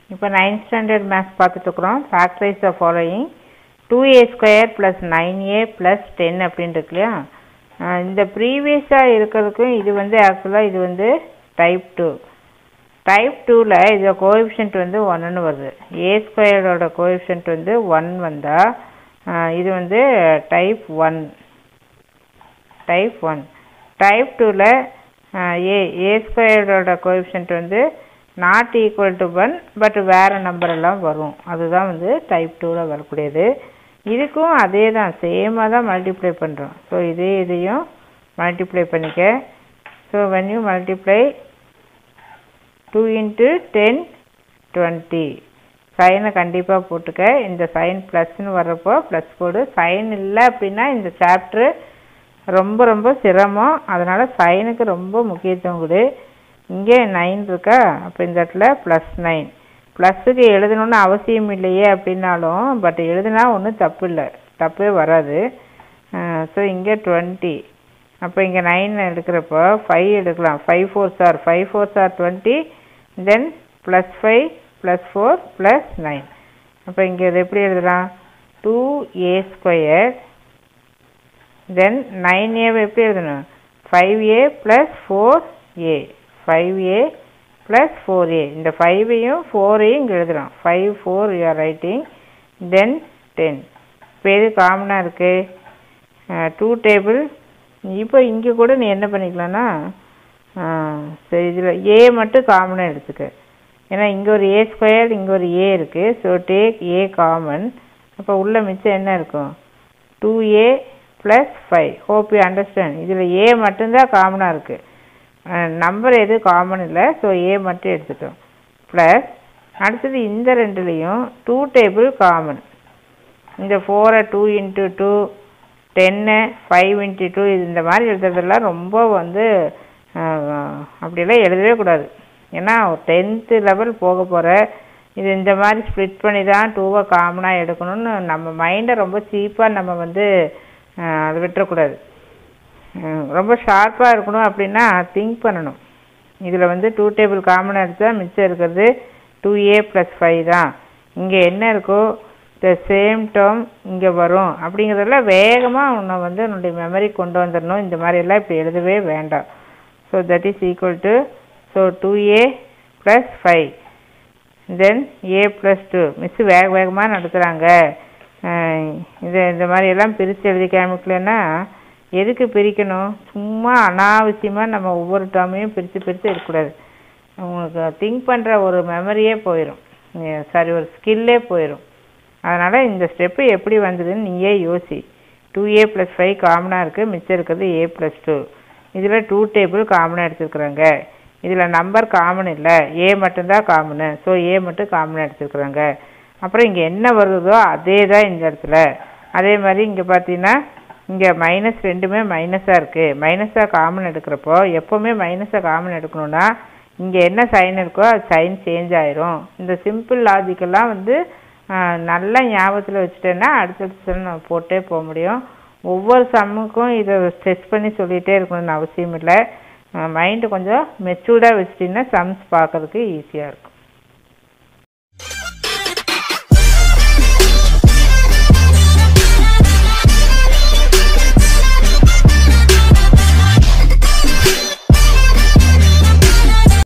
இப்போ ninth standard maths பார்த்துட்ருக்குறோம் factorise the following two a square plus nine a plus ten அப்படின்னு இருக்கு இல்லையா ஆஹ் இந்த ப்ரீவியஸாக இருக்கிறதுக்கும் இது வந்து ஆக்சுவலாக இது வந்து டைப் டூ டைப் டூவில் இதோட கோஎஃபிஷியன்ட் வந்து ஒன்றுன்னு வருது ஏ ஸ்கொயரோட கோஎஃபிஷியன்ட் வந்து ஒன் வந்தால் இது வந்து type one type one type டூவில் ஏ ஏ ஸ்கொயரோட கோஎஃபிஷியன்ட் வந்து not equal to one but வேறு நம்பர் எல்லாம் வரும் அதுதான் வந்து டைப் டூவில் வரக்கூடியது இதுக்கும் அதே தான் சேமாக தான் மல்டிப்ளை பண்ணுறோம் ஸோ இதே இதையும் மல்டிப்ளை பண்ணிக்க so when you multiply two into ten twenty சைனை கண்டிப்பாக போட்டுக்க இந்த சைன் ப்ளஸ்ன்னு வர்றப்போ ப்ளஸ் போடு சைன் இல்லை அப்படின்னா இந்த சாப்ட்ரு ரொம்ப ரொம்ப சிரமம் அதனால் சைனுக்கு ரொம்ப முக்கியத்துவம் கொடு இங்கே நைன் இருக்கா அப்போ இந்த இடத்துல ப்ளஸ் நைன் ப்ளஸ்ஸுக்கு எழுதணும்னு அவசியம் இல்லையே அப்படின்னாலும் பட் எழுதுனா ஒன்றும் தப்பு இல்லை தப்பே வராது ஸோ இங்கே டுவெண்ட்டி அப்போ இங்கே நைன் எடுக்கிறப்போ ஃபைவ் எடுக்கலாம் five four sir five four sir twenty then plus five plus four plus nine அப்போ இங்கே இது எப்படி எழுதலாம் two a square then nine ஏவை எப்படி எழுதணும் five a plus four a five a plus four a இந்த ஃபைவையும் ஃபோரையும் இங்கே எழுதுகிறோம் five four you are writing then ten இப்போ எது காமனாக இருக்குது டூ டேபிள் இப்போ இங்கே கூட நீ என்ன பண்ணிக்கலாம்னா சரி இதில் ஏ மட்டும் காமனாக எடுத்துக்க ஏன்னா இங்கே ஒரு ஏ ஸ்கொயர் இங்கே ஒரு ஏ இருக்குது ஸோ டேக் ஏ காமன் அப்போ உள்ள மிச்சம் என்ன இருக்கும் two a plus five hope you understand இதில் ஏ மட்டும்தான் காமனாக இருக்குது நம்பர் எதுவும் காமன் இல்லை ஸோ ஏ மட்டும் எடுத்துட்டோம் ப்ளஸ் அடுத்தது இந்த ரெண்டுலேயும் டூ டேபிள் காமன் இந்த ஃபோரை டூ இன்ட்டு டூ டென்னு ஃபைவ் இன்ட்டு டூ இது இந்த மாதிரி எழுதுறதெல்லாம் ரொம்ப வந்து அப்படியெல்லாம் எழுதவே கூடாது ஏன்னா டென்த்து லெவல் போக போகிற இது இந்த மாதிரி ஸ்ப்ளிட் பண்ணி தான் டூவை காமனாக எடுக்கணும்னு நம்ம மைண்டை ரொம்ப சீப்பாக நம்ம வந்து அதை விட்டுறக்கூடாது ரொம்ப ஷார்ப்பாக இருக்கணும் அப்படின்னா திங்க் பண்ணணும் இதில் வந்து டூ டேபிள் காமனாக எடுத்தால் மிச்சம் இருக்கிறது டூ ஏ ப்ளஸ் ஃபைவ் தான் இங்கே என்ன இருக்கோ த சேம் டேர்ம் இங்கே வரும் அப்படிங்கிறதெல்லாம் வேகமாக உன்னை வந்து உன்னுடைய மெமரி கொண்டு வந்துடணும் இந்த மாதிரியெல்லாம் இப்படி எழுதவே வேண்டாம் so that is equal to so two a plus five then a plus two miss வேக வேகமாக நடத்துகிறாங்க இது இந்த மாதிரியெல்லாம் பிரித்து எழுதி காமிக்கலன்னா எதுக்கு பிரிக்கணும் சும்மா அனாவசியமாக நம்ம ஒவ்வொரு டேர்மையும் பிரித்து பிரித்து எடுக்கக்கூடாது உங்களுக்கு திங்க் பண்ணுற ஒரு மெமரியே போயிடும் சாரி ஒரு ஸ்கில்லே போயிடும் அதனால் இந்த ஸ்டெப்பு எப்படி வந்ததுன்னு நீயே யோசி டூ ஏ ப்ளஸ் ஃபைவ் காமனாக இருக்குது மிச்சம் இருக்கிறது ஏ ப்ளஸ் டூ இதில் டூ டேபிள் காமனாக எடுத்துருக்குறாங்க இதில் நம்பர் காமன் இல்லை ஏ மட்டும்தான் காமனு ஸோ ஏ மட்டும் காமனாக எடுத்துருக்குறாங்க அப்புறம் இங்கே என்ன வருதோ அதே தான் இந்த இடத்துல அதே மாதிரி இங்கே பார்த்தீங்கன்னா இங்கே மைனஸ் ரெண்டுமே மைனஸாக இருக்குது மைனஸாக காமன் எடுக்கிறப்போ எப்போவுமே மைனஸாக காமன் எடுக்கணும்னா இங்கே என்ன சைன் இருக்கோ அது சைன் சேஞ்ச் ஆயிரும் இந்த சிம்பிள் லாஜிக்கெல்லாம் வந்து நல்லா ஞாபகத்தில் வச்சுட்டேன்னா அடுத்தடுத்து நம்ம போட்டே போக முடியும் ஒவ்வொரு சம்முக்கும் இதை ஸ்ட்ரெச் பண்ணி சொல்லிகிட்டே இருக்கணும்னு அவசியம் இல்லை மைண்டு கொஞ்சம் மெச்சூர்டாக வச்சிட்டிங்கன்னா சம்ஸ் பார்க்கறதுக்கு ஈஸியாக இருக்கும்